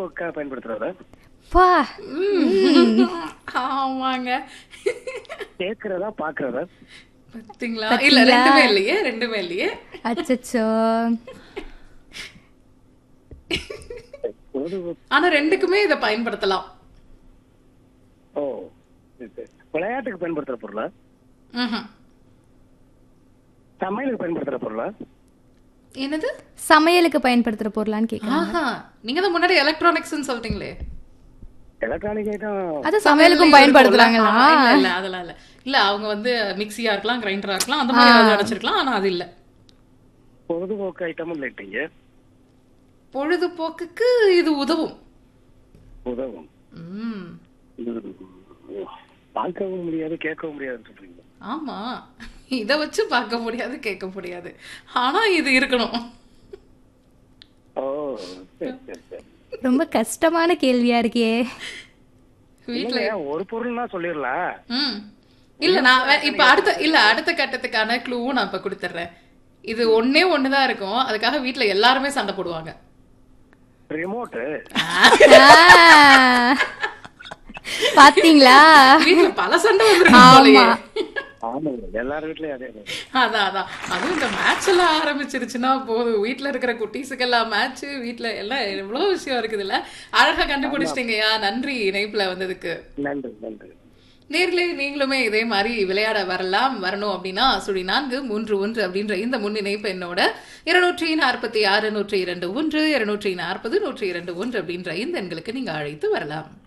பொழுதுபோக்கா பயன்படுத்துறதா பா ஆமாங்க கேக்குறதா பாக்குறதா பாத்தீங்களா இல்ல ரெண்டுமே இல்லையே ரெண்டுமே இல்லையே அச்சச்சோ பொழுதுபோக்கு ஆனா ரெண்டுக்குமே இதை பயன்படுத்தலாம் ஓ சரி, சரி. விளையாட்டுக்கு பயன்படுத்துற பொருளா ம்ஹும். சமையலுக்கு பயன்படுத்துற பொருளா என்னது சமையலுக்கு பயன்படுத்துற பொருளான்னு கேக்குறேன் ஆஹா நீங்க தான் முன்னாடி எலக்ட்ரானிக்ஸ்னு சொல்லிட்டீங்களே எலக்ட்ரானிக் ஐட்டம் அது சமையலுக்கும் பயன்படுத்துறாங்களா ஆ, இல்ல இல்ல அதெல்லாம் இல்ல இல்ல அவங்க வந்து மிக்ஸியா இருக்கலாம் கிரைண்டரா இருக்கலாம் அந்த மாதிரி ஏதாவது நினைச்சிருக்கலாம் ஆனா அது இல்ல பொழுதுபோக்கு ஐட்டமும் இல்லைட்டீங்க பொழுதுபோக்குக்கு இது உதவும் உதவும் ம் ம். பார்க்கவும் முடியாது கேட்கவும் முடியாதுன்னு சொல்றீங்க ஆமா இத வச்சு பார்க்க முடியாது கேட்க முடியாது ஆனா இது இருக்கணும் ஓ சரி சரி சரி ரொம்ப கஷ்டமான கேள்வியா இருக்கே வீட்ல இல்லைங்க, ஒரு பொருள்னா சொல்லிடலாம் ம் இல்ல நான் வே- இப்ப அடுத்த இல்ல அடுத்த கட்டத்துக்கான க்ளூவும் நான் இப்ப கொடுத்துட்றேன் இது ஒண்ணே ஒண்ணுதான் இருக்கும் அதுக்காக வீட்ல எல்லாருமே சண்டை போடுவாங்க ரிமோட்டு ஆ. பாத்தீங்களா வீட்ல பல சண்டை வந்துருக்கும் போலயே ஆமா. ஆமாங்க எல்லார் வீட்லயும் அதே தான். அதான் அதான் அதுவும் இந்த மேட்ச் எல்லாம் ஆரம்பிச்சிருச்சுன்னா போதும் வீட்ல இருக்கிற குட்டீஸுக்கெல்லாம் மேட்ச் வீட்ல எல்லாம் எவ்வளவு விஷயம் இருக்குதுல்ல அழகா கண்டுபிடிச்சிட்டீங்கயா நன்றி இணைப்புல வந்ததுக்கு நன்றி நன்றி நேர்களே நீங்களுமே இதே மாதிரி விளையாட வரலாம் வரணும் அப்படின்னா சுழி நான்கு மூன்று ஒன்று அப்படின்ற இந்த முன்னிணைப்பு என்னோட இருநூற்றி நாற்பத்தி ஆறு நூற்றி இரண்டு ஒன்று இருநூற்றி நாற்பது நூற்றி இரண்டு ஒன்று அப்படின்ற இந்த எண்களுக்கு நீங்க அழைத்து வரலாம்